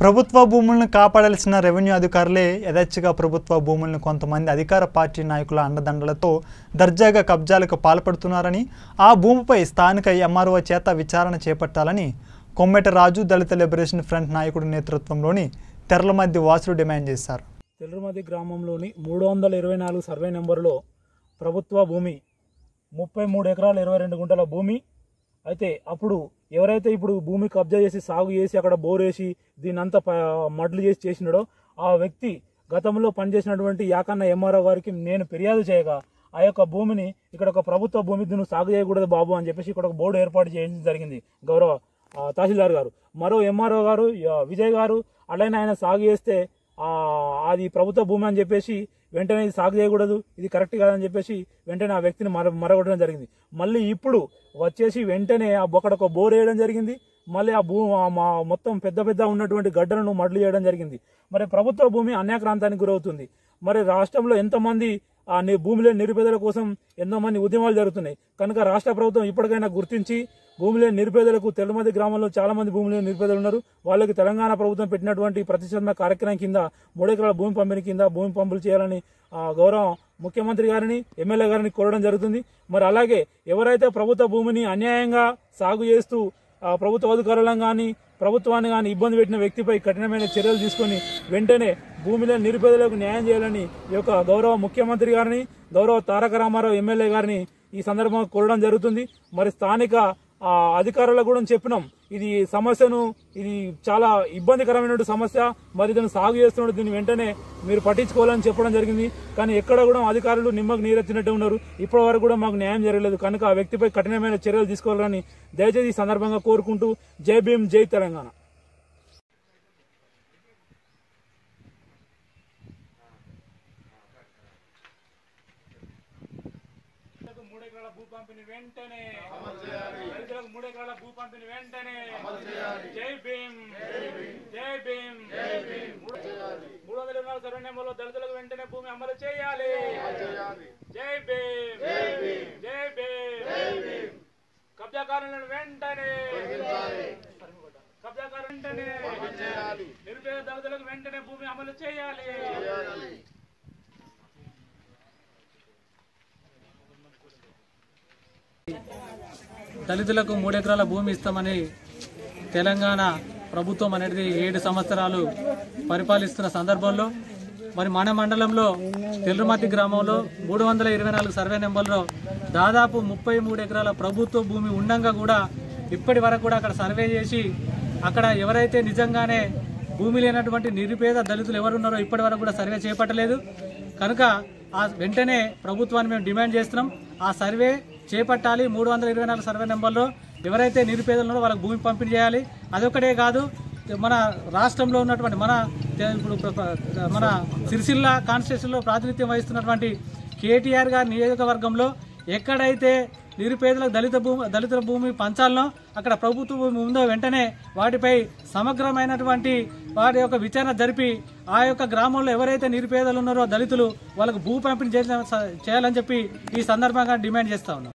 ప్రభుత్వ భూములను కాపాడాల్సిన రెవెన్యూ అధికారులే యథేచ్ఛగా ప్రభుత్వ భూములను కొంతమంది అధికార పార్టీ నాయకుల అండదండలతో దర్జాగా కబ్జాలకు పాల్పడుతున్నారని ఆ భూమిపై స్థానిక ఎంఆర్ఓ చేత విచారణ చేపట్టాలని కొమ్మెట రాజు దళిత లిబరేషన్ ఫ్రంట్ నాయకుడి నేతృత్వంలోని తెరల మధ్య వాసులు డిమాండ్ చేశారు తెల్లమది గ్రామంలోని మూడు వందల ఇరవై నాలుగు సర్వే నెంబర్లో ప్రభుత్వ భూమి ముప్పై మూడు ఎకరాల ఇరవై రెండు గుంటల భూమి అయితే అప్పుడు ఎవరైతే ఇప్పుడు భూమి కబ్జా చేసి సాగు చేసి అక్కడ బోర్ వేసి దీన్ని అంతా ప- మడ్లు చేసి చేసినాడో ఆ వ్యక్తి గతంలో పనిచేసినటువంటి యాకన్న ఎంఆర్ఓ గారికి నేను ఫిర్యాదు చేయగా ఆ యొక్క భూమిని ఇక్కడ ఒక ప్రభుత్వ భూమి నువ్వు సాగు చేయకూడదు బాబు అని చెప్పేసి ఇక్కడ ఒక బోర్డు ఏర్పాటు చేయడం జరిగింది గౌరవ ఆ, తహసీల్దార్ గారు మరో ఎంఆర్ఓ గారు ఆ, విజయ్ గారు అలానే ఆయన సాగు చేస్తే ఆ, అది ప్రభుత్వ భూమి అని చెప్పేసి వెంటనే ఇది సాగు చేయకూడదు ఇది కరెక్ట్ కాదని చెప్పేసి వెంటనే ఆ వ్యక్తిని మర మరగొట్టడం జరిగింది మళ్ళీ ఇప్పుడు వచ్చేసి వెంటనే ఆ అక్కడ ఒక బోర్ వేయడం జరిగింది మళ్ళీ ఆ భూ ఆ మా మొత్తం పెద్ద పెద్ద ఉన్నటువంటి గడ్డలను మడ్లు చేయడం జరిగింది మరి ప్రభుత్వ భూమి అన్యాక్రాంతానికి గురవుతుంది మరి రాష్ట్రంలో ఎంతమంది ఆ ని- భూమిలో నిరుపేదల కోసం ఎంతో మంది ఉద్యమాలు జరుగుతున్నాయి కనుక రాష్ట్ర ప్రభుత్వం ఇప్పటికైనా గుర్తించి భూమిలో నిరుపేదలకు తెల్లమది గ్రామంలో చాలా మంది భూమిలో నిరుపేదలు ఉన్నారు వాళ్ళకి తెలంగాణ ప్రభుత్వం పెట్టినటువంటి ప్రతిష్టాత్మక కార్యక్రమం కింద మూడెకరాల భూమి పంపిణీ కింద భూమి పంపులు చేయాలని ఆ, గౌరవ ముఖ్యమంత్రి గారిని ఎమ్మెల్యే గారిని కోరడం జరుగుతుంది మరి అలాగే ఎవరైతే ప్రభుత్వ భూమిని అన్యాయంగా సాగు చేస్తూ ఆ, ప్రభుత్వ అధికారులను కానీ ప్రభుత్వాన్ని కానీ ఇబ్బంది పెట్టిన వ్యక్తిపై కఠినమైన చర్యలు తీసుకొని వెంటనే భూమిలో నిరుపేదలకు న్యాయం చేయాలని ఈ యొక్క గౌరవ ముఖ్యమంత్రి గారిని గౌరవ తారక రామారావు ఎమ్మెల్యే గారిని ఈ సందర్భంగా కోరడం జరుగుతుంది మరి స్థానిక ఆ, అధికారులకు కూడా చెప్పినాం ఇది సమస్యను ఇది చాలా ఇబ్బందికరమైనటువంటి సమస్య మరి దీన్ని సాగు చేస్తున్నట్టు దీన్ని వెంటనే మీరు పట్టించుకోవాలని చెప్పడం జరిగింది కానీ ఎక్కడ కూడా అధికారులు నిమ్మకు నీరెత్తినట్టు ఉన్నారు ఇప్పటి వరకు కూడా మాకు న్యాయం జరగలేదు కనుక ఆ వ్యక్తిపై కఠినమైన చర్యలు తీసుకోవాలని దయచేసి ఈ సందర్భంగా కోరుకుంటూ జై భీమ్ జై తెలంగాణ మూడెకరాల భూ పంపిణీ వెంటనే రైతులకు మూడెకరాల భూ పంపిణీ వెంటనే జై భీమ్ జై భీమ్ మూడు వందల ఇరవై నాలుగు సర్వే నెంబర్లో దళితులకు వెంటనే భూమి అమలు చేయాలి జై భీమ్ జై భీమ్ కబ్జాకారులను వెంటనే కబ్జాకారు వెంటనే నిరుపేద దళితులకు వెంటనే భూమి అమలు చేయాలి దళితులకు మూడెకరాల భూమి ఇస్తామని తెలంగాణ ప్రభుత్వం అనేది ఏడు సంవత్సరాలు పరిపాలిస్తున్న సందర్భంలో మరి మన మండలంలో తెల్లుమతి గ్రామంలో మూడు వందల ఇరవై నాలుగు సర్వే నెంబర్లో దాదాపు ముప్పై మూడు ఎకరాల ప్రభుత్వ భూమి ఉండంగా కూడా ఇప్పటి వరకు కూడా అక్కడ సర్వే చేసి అక్కడ ఎవరైతే నిజంగానే భూమి లేనటువంటి నిరుపేద దళితులు ఎవరున్నారో ఇప్పటి వరకు కూడా సర్వే చేపట్టలేదు కనుక ఆ వెంటనే ప్రభుత్వాన్ని మేము డిమాండ్ చేస్తున్నాం ఆ సర్వే చేపట్టాలి మూడు వందల ఇరవై నాలుగు సర్వే నెంబర్లో ఎవరైతే నిరుపేదలు ఉన్నారో వాళ్ళకి భూమి పంపిణీ చేయాలి అదొకటే కాదు మన రాష్ట్రంలో ఉన్నటువంటి మన ఇప్పుడు ప్ర- ప్ర- మన సిరిసిల్ల కాన్స్టిట్యూషన్లో ప్రాతినిధ్యం వహిస్తున్నటువంటి కేటీఆర్ గారి నియోజకవర్గంలో ఎక్కడైతే నిరుపేదలకు దళిత భూమి దళితుల భూమి పంచాలనో అక్కడ ప్రభుత్వ భూమి ఉందో వెంటనే వాటిపై సమగ్రమైనటువంటి వాటి యొక్క విచారణ జరిపి ఆ యొక్క గ్రామంలో ఎవరైతే నిరుపేదలు ఉన్నారో దళితులు వాళ్ళకు భూ పంపిణీ చేయాలని చేయాలని చెప్పి ఈ సందర్భంగా డిమాండ్ చేస్తా ఉన్నాం